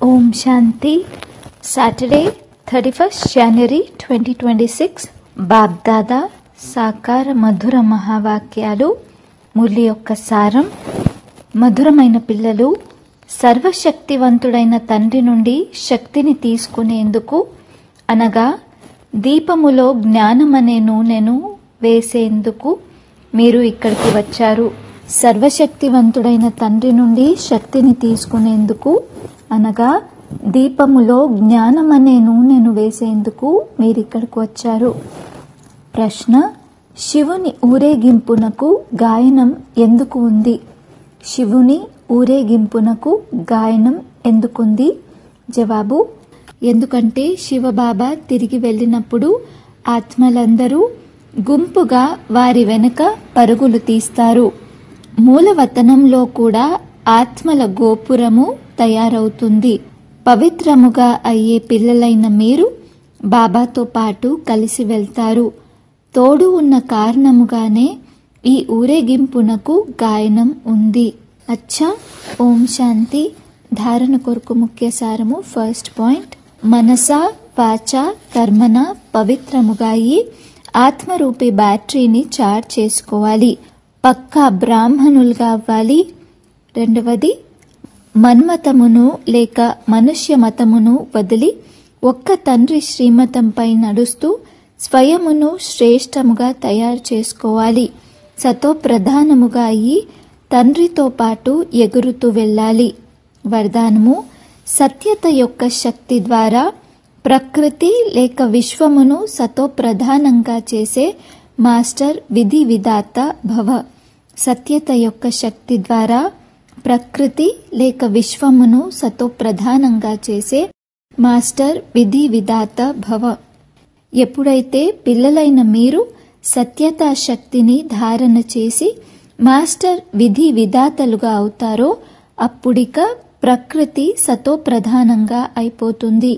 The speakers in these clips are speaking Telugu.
ఓం Shanti Saturday thirty first January twenty twenty six Bapdada సాకార మధుర మహావాక్యాలు మురళి యొక్క సారం మధురమైన పిల్లలు సర్వశక్తివంతుడైన తండ్రి నుండి శక్తిని తీసుకునేందుకు అనగా దీపములో జ్ఞానమనే నూనెను వేసేందుకు మీరు ఇక్కడికి వచ్చారు సర్వశక్తివంతుడైన తండ్రి నుండి శక్తిని తీసుకునేందుకు అనగా దీపములో జ్ఞానమనే నూనెను వేసేందుకు మీరు ఇక్కడికి వచ్చారు ప్రశ్న శివుని ఊరేగింపునకు గాయనం ఎందుకు ఉంది శివుని ఊరేగింపునకు గాయనం ఎందుకుంది జవాబు ఎందుకంటే శివబాబా తిరిగి వెళ్ళినప్పుడు ఆత్మలందరూ గుంపుగా వారి వెనుక పరుగులు తీస్తారు మూలవతనంలో కూడా ఆత్మల గోపురము తయారవుతుంది పవిత్రముగా అయ్యే పిల్లలైన మీరు బాబాతో పాటు కలిసి వెళ్తారు తోడు ఉన్న కారణముగానే ఈ ఊరేగింపునకు గాయనం ఉంది అచ్చా ఓం శాంతి ధారణ కొరకు ముఖ్య సారము ఫస్ట్ పాయింట్ మనస వాచ కర్మన పవిత్రముగా అయి ఆత్మరూపి బ్యాటరీని చార్జ్ చేసుకోవాలి పక్కా బ్రాహ్మణులుగా అవ్వాలి రెండవది మన్మతమును లేక మనుష్య మతమును వదిలి ఒక్క తండ్రి శ్రీమతంపై నడుస్తూ స్వయమును శ్రేష్టముగా తయారు చేసుకోవాలి సతో ప్రధానముగా అయి తండ్రితో పాటు ఎగురుతూ వెళ్ళాలి వరదానము సత్యత యొక్క శక్తి ద్వారా ప్రకృతి లేక విశ్వమును సతో ప్రధానంగా చేసే మాస్టర్ విధి విధాత భవ సత్యత యొక్క శక్తి ద్వారా ప్రకృతి లేక విశ్వమును సతో ప్రధానంగా చేసే మాస్టర్ విధి విధాత భవ ఎప్పుడైతే పిల్లలైన మీరు సత్యతా శక్తిని ధారణ చేసి మాస్టర్ విధి విధాతలుగా అవుతారో అప్పుడిక ప్రకృతి సతో ప్రధానంగా అయిపోతుంది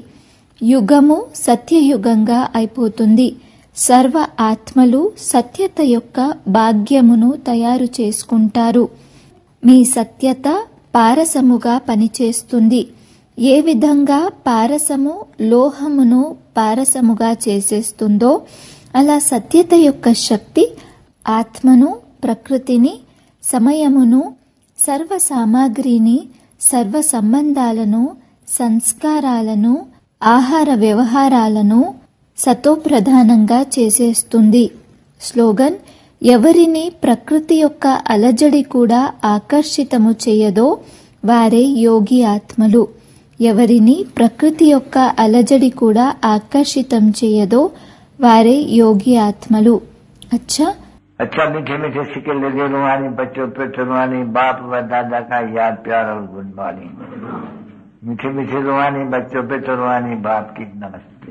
యుగము సత్యయుగంగా అయిపోతుంది సర్వ ఆత్మలు సత్యత యొక్క భాగ్యమును తయారు చేసుకుంటారు మీ సత్యత పారసముగా పనిచేస్తుంది ఏ విధంగా పారసము లోహమును పారసముగా చేసేస్తుందో అలా సత్యత యొక్క శక్తి ఆత్మను ప్రకృతిని సమయమును సర్వ సామాగ్రిని సర్వ సంబంధాలను సంస్కారాలను ఆహార వ్యవహారాలను సతోప్రధానంగా చేసేస్తుంది స్లోగన్ ఎవరిని ప్రకృతి యొక్క అలజడి కూడా ఆకర్షితము చేయదో వారే యోగి ఆత్మలు ఎవరిని ప్రకృతి యొక్క అలజడి కూడా ఆకర్షితం చేయదో వారే యోగి ఆత్మలు అచ్చా अच्छा मीठे मीठे सिक्के लगे रुहानी बच्चों पे रुहानी बाप व दादा का याद प्यार और गुड मॉर्निंग मीठे मीठे रुहानी बच्चों पे रुहानी बाप की नमस्ते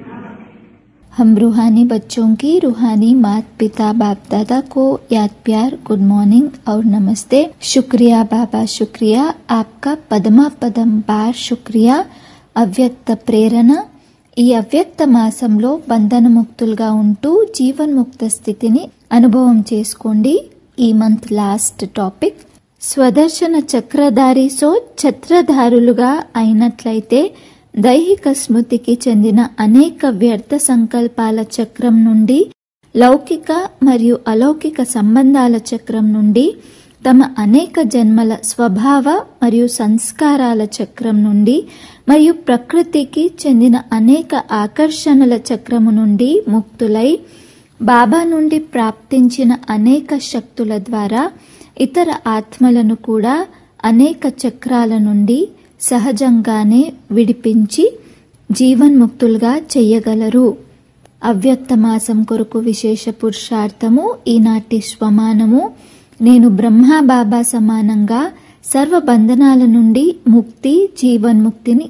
हम रूहानी बच्चों की रूहानी मात पिता बाप दादा को याद प्यार गुड मॉर्निंग और नमस्ते शुक्रिया बाबा शुक्रिया आपका पदमा पदम बार शुक्रिया అవ్యక్త ప్రేరణ ఈ అవ్యక్త మాసంలో బంధనముక్తులుగా ఉంటూ జీవన్ముక్త స్థితిని అనుభవం చేసుకోండి ఈ మంత్ లాస్ట్ టాపిక్ స్వదర్శన చక్రధారి సో ఛత్రధారులుగా అయినట్లయితే దైహిక స్మృతికి చెందిన అనేక వ్యర్థ సంకల్పాల చక్రం నుండి లౌకిక మరియు అలౌకిక సంబంధాల చక్రం నుండి తమ అనేక జన్మల స్వభావ మరియు సంస్కారాల చక్రం నుండి మరియు ప్రకృతికి చెందిన అనేక ఆకర్షణల చక్రము నుండి ముక్తులై బాబా నుండి ప్రాప్తించిన అనేక శక్తుల ద్వారా ఇతర ఆత్మలను కూడా అనేక చక్రాల నుండి సహజంగానే విడిపించి జీవన్ముక్తులుగా చెయ్యగలరు అవ్యక్త మాసం కొరకు విశేష పురుషార్థము ఈనాటి స్వమానము నేను బ్రహ్మా బాబా సమానంగా సర్వ బంధనాల నుండి ముక్తి జీవన్ముక్తిని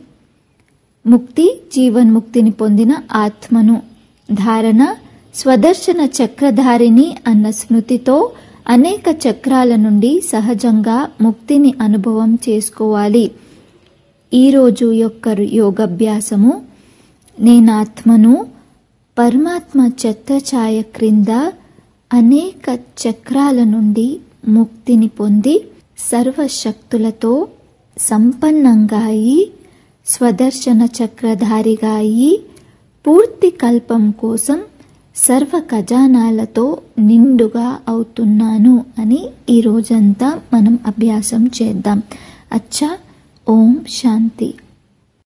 ముక్తి జీవన్ముక్తిని పొందిన ఆత్మను ధారణ స్వదర్శన చక్రధారిని అన్న స్మృతితో అనేక చక్రాల నుండి సహజంగా ముక్తిని అనుభవం చేసుకోవాలి ఈరోజు యొక్క యోగాభ్యాసము నేనాత్మను పరమాత్మ ఛత్రఛాయ క్రింద అనేక చక్రాల నుండి ముక్తిని పొంది సర్వశక్తులతో సంపన్నంగా అయి స్వదర్శన చక్రధారిగా అయి పూర్తి కల్పం కోసం సర్వ ఖజానాలతో నిండుగా అవుతున్నాను అని ఈ రోజంతా మనం అభ్యాసం చేద్దాం అచ్చా ఓం శాంతి